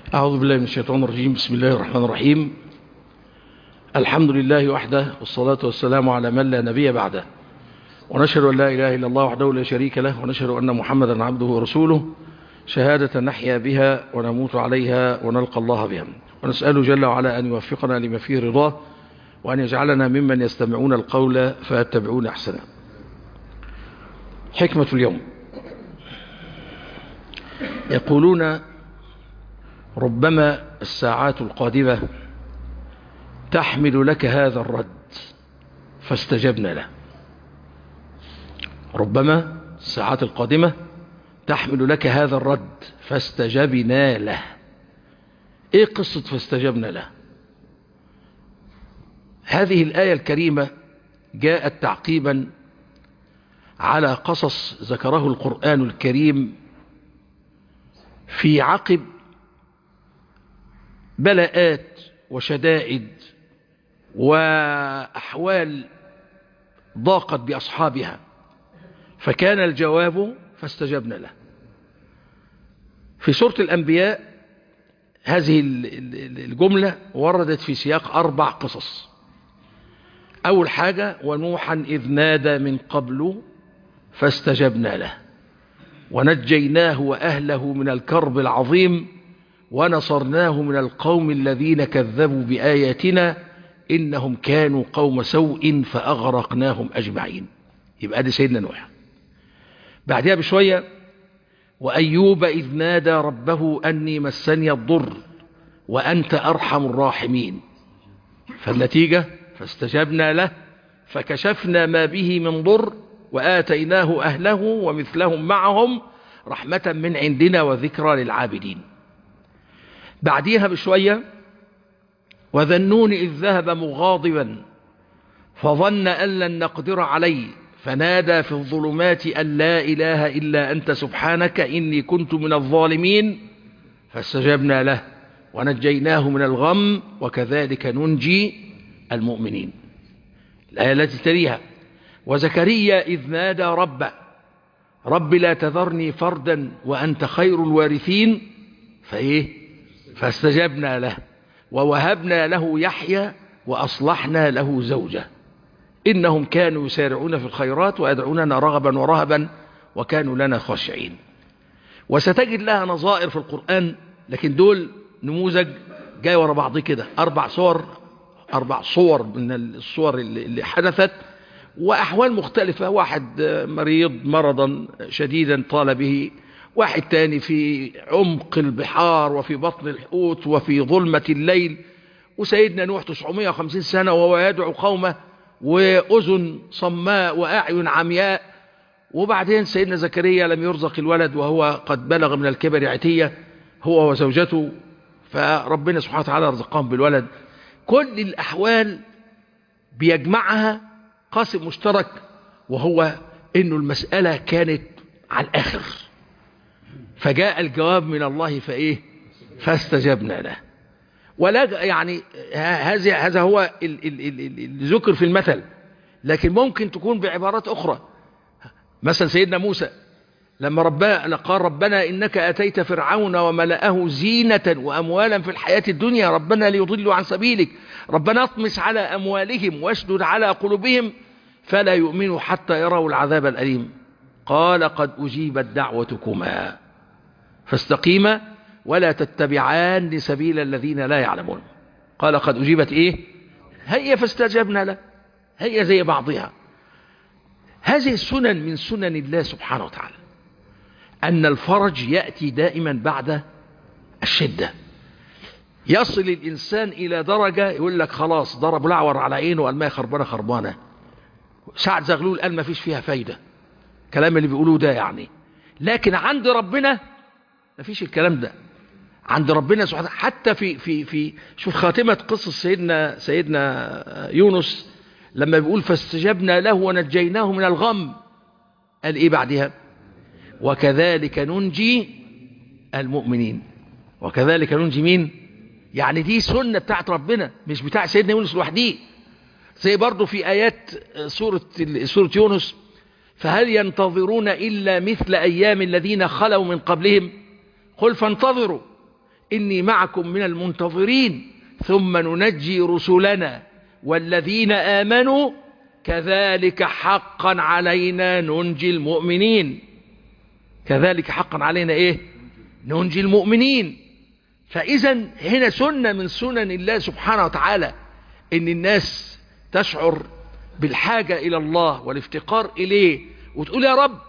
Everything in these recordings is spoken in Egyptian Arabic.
أعوذ بالله من الشيطان الرجيم بسم الله الرحمن الرحيم الحمد لله وحده والصلاة والسلام على من لا نبي بعده ونشهد أن لا إله إلا الله وحده لا شريك له ونشهد أن محمدا عبده ورسوله شهادة نحيا بها ونموت عليها ونلقى الله بها ونسأله جل وعلا أن يوفقنا لما فيه رضاه وأن يجعلنا ممن يستمعون القول فيتبعون أحسنه حكمة اليوم يقولون ربما الساعات القادمة تحمل لك هذا الرد فاستجبنا له ربما الساعات القادمة تحمل لك هذا الرد فاستجبنا له ايه قصة فاستجبنا له هذه الآية الكريمة جاءت تعقيبا على قصص ذكره القرآن الكريم في عقب بلاءات وشدائد وأحوال ضاقت بأصحابها فكان الجواب فاستجبنا له في سورة الأنبياء هذه الجملة وردت في سياق أربع قصص أول حاجة ونوحا إذ نادى من قبل فاستجبنا له ونجيناه وأهله من الكرب العظيم ونصرناه من القوم الذين كذبوا بآياتنا إنهم كانوا قوم سوء فأغرقناهم أجمعين يبقى دي سيدنا نوح بعدها بشوية وأيوب إذ نادى ربه أني مسني الضر وأنت أرحم الراحمين فالنتيجة فاستجبنا له فكشفنا ما به من ضر وآتيناه أهله ومثلهم معهم رحمة من عندنا وذكرى للعابدين بعديها بشوية وذنون إذ ذهب مغاضبا فظن أن لن نقدر عليه فنادى في الظلمات أن لا إله إلا أنت سبحانك إني كنت من الظالمين فاستجبنا له ونجيناه من الغم وكذلك ننجي المؤمنين الآية التي تليها وزكريا إذ نادى ربه رب لا تذرني فردا وأنت خير الوارثين فإيه فاستجبنا له ووهبنا له يحيى وأصلحنا له زوجه إنهم كانوا يسارعون في الخيرات ويدعوننا رغبا ورهبا وكانوا لنا خاشعين وستجد لها نظائر في القرآن لكن دول نموذج جاي ورا بعض كده أربع صور أربع صور من الصور اللي حدثت وأحوال مختلفة واحد مريض مرضا شديدا طال به واحد تاني في عمق البحار وفي بطن الحوت وفي ظلمة الليل وسيدنا نوح 950 سنة وهو يدعو قومه وأذن صماء وأعين عمياء وبعدين سيدنا زكريا لم يرزق الولد وهو قد بلغ من الكبر عتية هو وزوجته فربنا سبحانه وتعالى رزقهم بالولد كل الأحوال بيجمعها قاسم مشترك وهو انه المسألة كانت على الآخر فجاء الجواب من الله فإيه فاستجبنا له ولا يعني هذا هذا هو اللي ذكر في المثل لكن ممكن تكون بعبارات أخرى مثلا سيدنا موسى لما ربنا قال ربنا إنك أتيت فرعون وملأه زينة وأموالا في الحياة الدنيا ربنا ليضلوا عن سبيلك ربنا اطمس على أموالهم واشدد على قلوبهم فلا يؤمنوا حتى يروا العذاب الأليم قال قد أجيبت دعوتكما فاستقيما ولا تتبعان لسبيل الذين لا يعلمون قال قد أجيبت إيه هيا فاستجبنا له هيا زي بعضها هذه السنن من سنن الله سبحانه وتعالى أن الفرج يأتي دائما بعد الشدة يصل الإنسان إلى درجة يقول لك خلاص ضرب الأعور على عينه وقال ما خربانة خربانة سعد زغلول قال ما فيش فيها فايدة كلام اللي بيقولوه ده يعني لكن عند ربنا ما فيش الكلام ده عند ربنا سبحانه حتى في في في شوف خاتمة قصة سيدنا سيدنا يونس لما بيقول فاستجبنا له ونجيناه من الغم قال ايه بعدها وكذلك ننجي المؤمنين وكذلك ننجي مين يعني دي سنة بتاعت ربنا مش بتاع سيدنا يونس لوحده زي برضو في آيات سورة, سورة يونس فهل ينتظرون إلا مثل أيام الذين خلوا من قبلهم قل فانتظروا إني معكم من المنتظرين ثم ننجي رسلنا والذين آمنوا كذلك حقا علينا ننجي المؤمنين كذلك حقا علينا إيه ننجي المؤمنين فإذا هنا سنة من سنن الله سبحانه وتعالى إن الناس تشعر بالحاجة إلى الله والافتقار إليه وتقول يا رب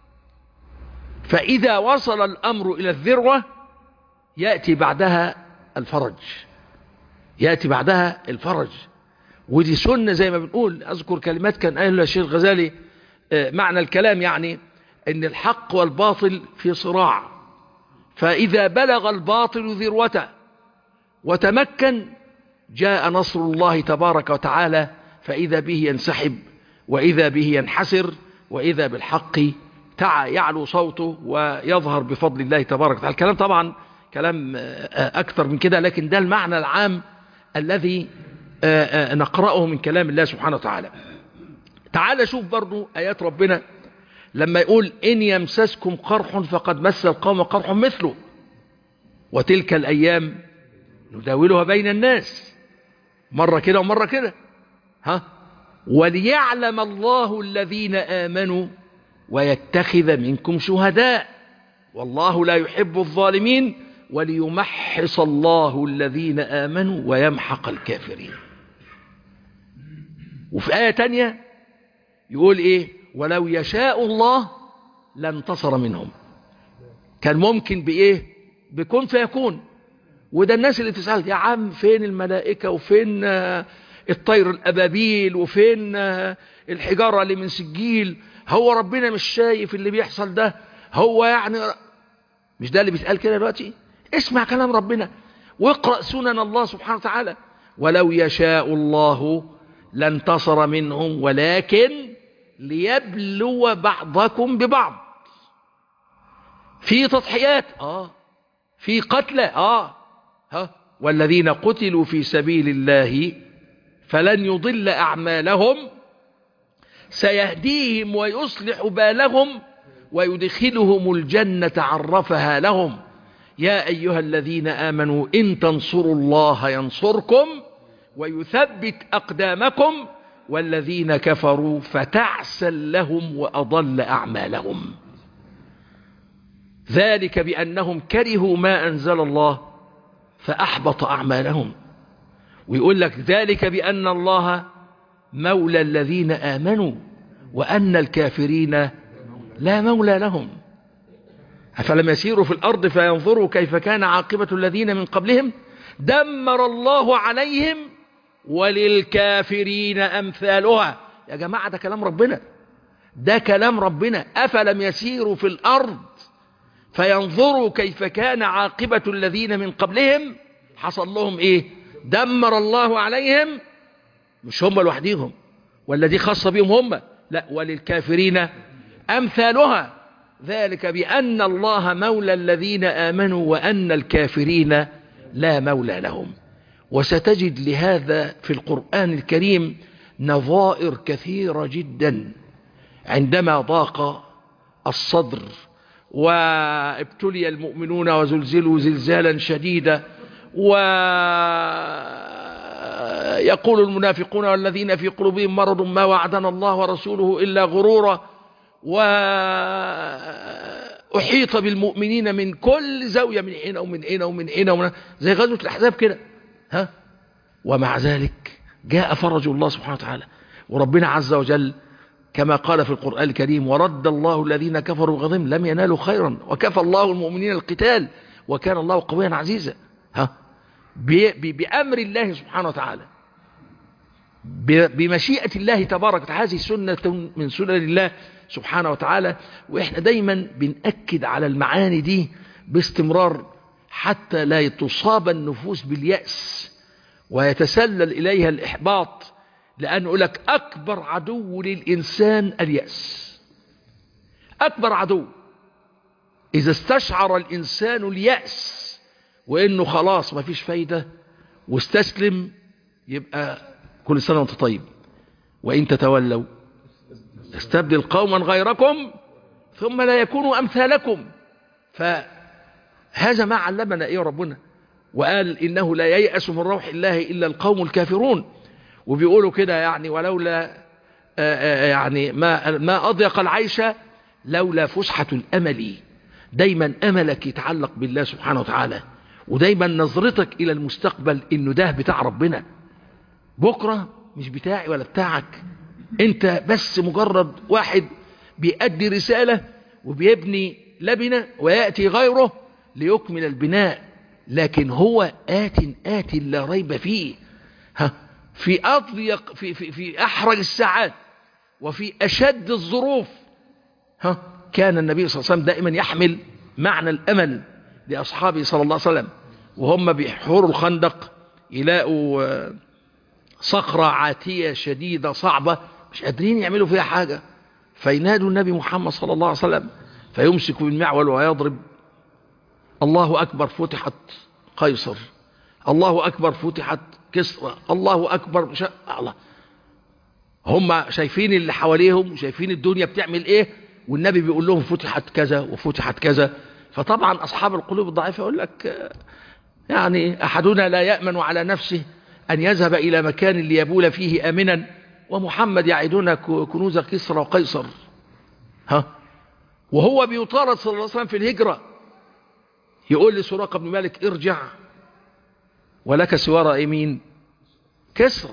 فإذا وصل الأمر إلى الذروة يأتي بعدها الفرج يأتي بعدها الفرج ودي سنة زي ما بنقول أذكر كلمات كان قالها الشيخ الغزالي معنى الكلام يعني أن الحق والباطل في صراع فإذا بلغ الباطل ذروته وتمكن جاء نصر الله تبارك وتعالى فإذا به ينسحب وإذا به ينحسر وإذا بالحق تعى يعلو صوته ويظهر بفضل الله تبارك وتعالى الكلام طبعا كلام أكثر من كده لكن ده المعنى العام الذي نقرأه من كلام الله سبحانه وتعالى تعال شوف برضو آيات ربنا لما يقول إن يمسسكم قرح فقد مس القوم قرح مثله وتلك الأيام نداولها بين الناس مرة كده ومرة كده ها وليعلم الله الذين آمنوا ويتخذ منكم شهداء والله لا يحب الظالمين وليمحص الله الذين آمنوا ويمحق الكافرين وفي آية تانية يقول إيه ولو يشاء الله لانتصر منهم كان ممكن بإيه بكون فيكون وده الناس اللي تسأل يا عم فين الملائكة وفين الطير الأبابيل وفين الحجارة اللي من سجيل هو ربنا مش شايف اللي بيحصل ده هو يعني مش ده اللي بيتقال كده دلوقتي اسمع كلام ربنا واقرأ سنن الله سبحانه وتعالى ولو يشاء الله لانتصر منهم ولكن ليبلو بعضكم ببعض في تضحيات اه في قتلى اه ها والذين قتلوا في سبيل الله فلن يضل أعمالهم سيهديهم ويصلح بالهم ويدخلهم الجنة عرفها لهم يا أيها الذين آمنوا إن تنصروا الله ينصركم ويثبت أقدامكم والذين كفروا فتعسا لهم وأضل أعمالهم ذلك بأنهم كرهوا ما أنزل الله فأحبط أعمالهم ويقول لك ذلك بأن الله مولى الذين آمنوا وأن الكافرين لا مولى لهم أفلم يسيروا في الأرض فينظروا كيف كان عاقبة الذين من قبلهم دمر الله عليهم وللكافرين أمثالها يا جماعة ده كلام ربنا ده كلام ربنا أفلم يسيروا في الأرض فينظروا كيف كان عاقبة الذين من قبلهم حصل لهم إيه دمر الله عليهم مش هم لوحديهم ولا دي خاصة بهم هم لا وللكافرين أمثالها ذلك بأن الله مولى الذين آمنوا وأن الكافرين لا مولى لهم وستجد لهذا في القرآن الكريم نظائر كثيرة جدا عندما ضاق الصدر وابتلي المؤمنون وزلزلوا زلزالا شديدا ويقول المنافقون والذين في قلوبهم مرض ما وعدنا الله ورسوله إلا غرورا وأحيط بالمؤمنين من كل زاوية من هنا ومن هنا ومن هنا ومن زي غزوة الأحزاب كده ها ومع ذلك جاء فرج الله سبحانه وتعالى وربنا عز وجل كما قال في القرآن الكريم ورد الله الذين كفروا بغضهم لم ينالوا خيرا وكفى الله المؤمنين القتال وكان الله قويا عزيزا ها بأمر الله سبحانه وتعالى بمشيئة الله تبارك وتعالى هذه سنة من سنن الله سبحانه وتعالى وإحنا دايما بنأكد على المعاني دي باستمرار حتى لا تصاب النفوس باليأس ويتسلل إليها الإحباط لأنه لك أكبر عدو للإنسان اليأس أكبر عدو إذا استشعر الإنسان اليأس وإنه خلاص ما فيش فايدة واستسلم يبقى كل سنة وانت طيب وإن تتولوا استبدل قوما غيركم ثم لا يكونوا أمثالكم فهذا ما علمنا إيه ربنا وقال إنه لا ييأس من روح الله إلا القوم الكافرون وبيقولوا كده يعني ولولا يعني ما, ما أضيق العيش لولا فسحة الأمل دايما أملك يتعلق بالله سبحانه وتعالى ودايما نظرتك إلى المستقبل إنه ده بتاع ربنا بكرة مش بتاعي ولا بتاعك انت بس مجرد واحد بيأدي رسالة وبيبني لبنة ويأتي غيره ليكمل البناء لكن هو آت آت لا ريب فيه ها في أضيق في, في, في أحرج الساعات وفي أشد الظروف ها كان النبي صلى الله عليه وسلم دائما يحمل معنى الأمل لأصحابه صلى الله عليه وسلم وهم بيحفروا الخندق يلاقوا صخرة عاتية شديدة صعبة مش قادرين يعملوا فيها حاجة فينادوا النبي محمد صلى الله عليه وسلم فيمسك بالمعول ويضرب الله أكبر فتحت قيصر الله أكبر فتحت كسرى الله أكبر شا... الله هم شايفين اللي حواليهم شايفين الدنيا بتعمل ايه والنبي بيقول لهم فتحت كذا وفتحت كذا فطبعا أصحاب القلوب الضعيفة يقول لك يعني أحدنا لا يأمن على نفسه أن يذهب إلى مكان ليبول فيه آمنا ومحمد يعدنا كنوز كسرى وقيصر ها وهو بيطارد صلى الله عليه وسلم في الهجرة يقول لسراقة بن مالك ارجع ولك سوار يمين كسرى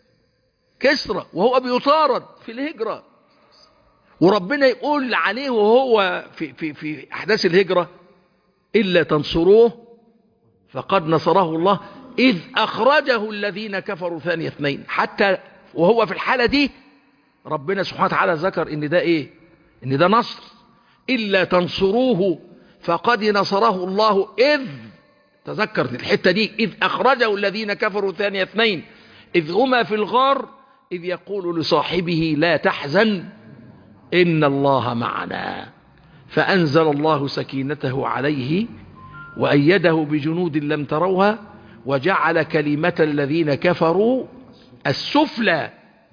كسرى وهو بيطارد في الهجرة وربنا يقول عليه وهو في, في, في أحداث الهجرة إلا تنصروه فقد نصره الله إذ أخرجه الذين كفروا ثاني اثنين حتى وهو في الحالة دي ربنا سبحانه وتعالى ذكر إن ده إيه إن ده نصر إلا تنصروه فقد نصره الله إذ تذكر الحتة دي إذ أخرجه الذين كفروا ثاني اثنين إذ هما في الغار إذ يقول لصاحبه لا تحزن إن الله معنا فأنزل الله سكينته عليه وأيده بجنود لم تروها وجعل كلمة الذين كفروا السفلى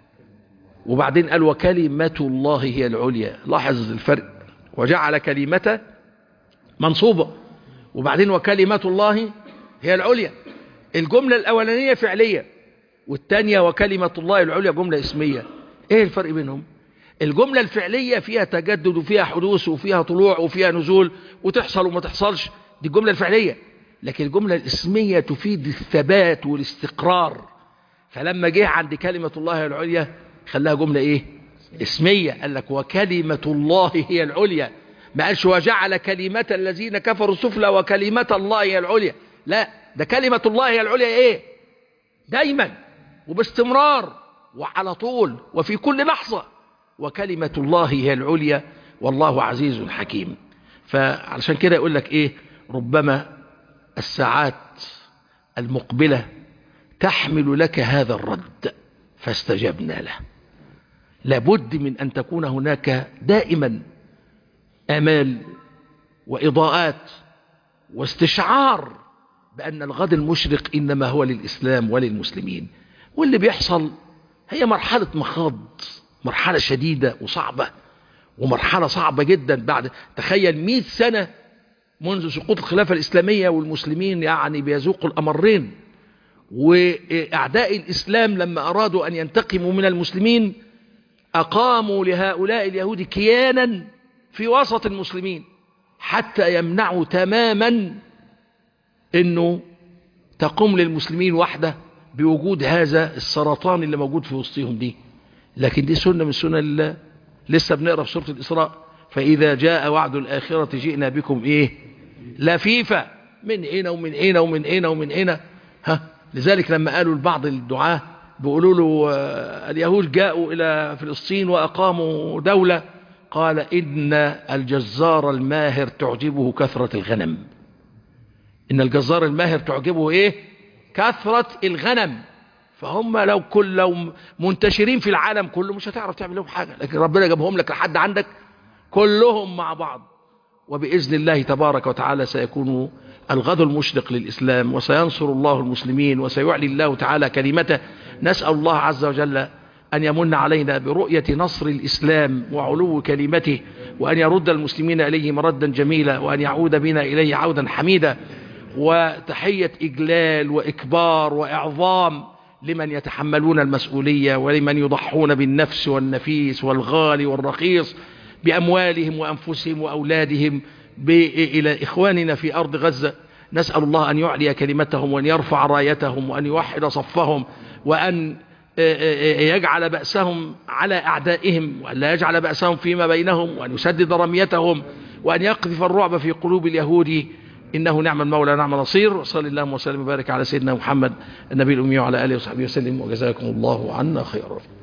وبعدين قال وكلمة الله هي العليا لاحظ الفرق وجعل كلمة منصوبة وبعدين وكلمة الله هي العليا الجملة الأولانية فعلية والثانية وكلمة الله العليا جملة اسمية ايه الفرق بينهم الجملة الفعلية فيها تجدد وفيها حدوث وفيها طلوع وفيها نزول وتحصل وما تحصلش دي الجملة الفعلية لكن الجملة الاسمية تفيد الثبات والاستقرار فلما جه عند كلمة الله العليا خلاها جملة ايه اسمية قال لك وكلمة الله هي العليا ما قالش وجعل كلمة الذين كفروا السفلى وكلمة الله هي العليا لا ده كلمة الله هي العليا ايه دايما وباستمرار وعلى طول وفي كل لحظة وكلمة الله هي العليا والله عزيز حكيم فعلشان كده يقول لك ايه ربما الساعات المقبلة تحمل لك هذا الرد فاستجبنا له لابد من أن تكون هناك دائما آمال وإضاءات واستشعار بأن الغد المشرق إنما هو للإسلام وللمسلمين واللي بيحصل هي مرحلة مخاض مرحلة شديدة وصعبة ومرحلة صعبة جدا بعد تخيل مئة سنة منذ سقوط الخلافة الإسلامية والمسلمين يعني بيذوقوا الأمرين وأعداء الإسلام لما أرادوا أن ينتقموا من المسلمين أقاموا لهؤلاء اليهود كيانا في وسط المسلمين حتى يمنعوا تماما أنه تقوم للمسلمين وحده بوجود هذا السرطان اللي موجود في وسطهم دي لكن دي سنة من سنة الله لسه بنقرأ في سورة الإسراء فإذا جاء وعد الآخرة جئنا بكم إيه لفيفة من هنا ومن هنا ومن هنا ومن هنا ها لذلك لما قالوا لبعض الدعاة بيقولوا له اليهود جاءوا إلى فلسطين وأقاموا دولة قال إن الجزار الماهر تعجبه كثرة الغنم إن الجزار الماهر تعجبه إيه كثرة الغنم فهم لو كل لو منتشرين في العالم كله مش هتعرف تعمل لهم حاجة لكن ربنا جابهم لك لحد عندك كلهم مع بعض وبإذن الله تبارك وتعالى سيكون الغد المشرق للإسلام وسينصر الله المسلمين وسيعلي الله تعالى كلمته نسأل الله عز وجل أن يمن علينا برؤية نصر الإسلام وعلو كلمته وأن يرد المسلمين إليه مردا جميلا وأن يعود بنا إليه عودا حميدا وتحية إجلال وإكبار وإعظام لمن يتحملون المسؤولية ولمن يضحون بالنفس والنفيس والغالي والرخيص بأموالهم وأنفسهم وأولادهم إلى إخواننا في أرض غزة نسأل الله أن يعلي كلمتهم وأن يرفع رايتهم وأن يوحد صفهم وأن يجعل بأسهم على أعدائهم وأن لا يجعل بأسهم فيما بينهم وأن يسدد رميتهم وأن يقذف الرعب في قلوب اليهود إنه نعم المولى نعم النصير وصلى الله وسلم وبارك على سيدنا محمد النبي الأمي وعلى آله وصحبه وسلم وجزاكم الله عنا خيرا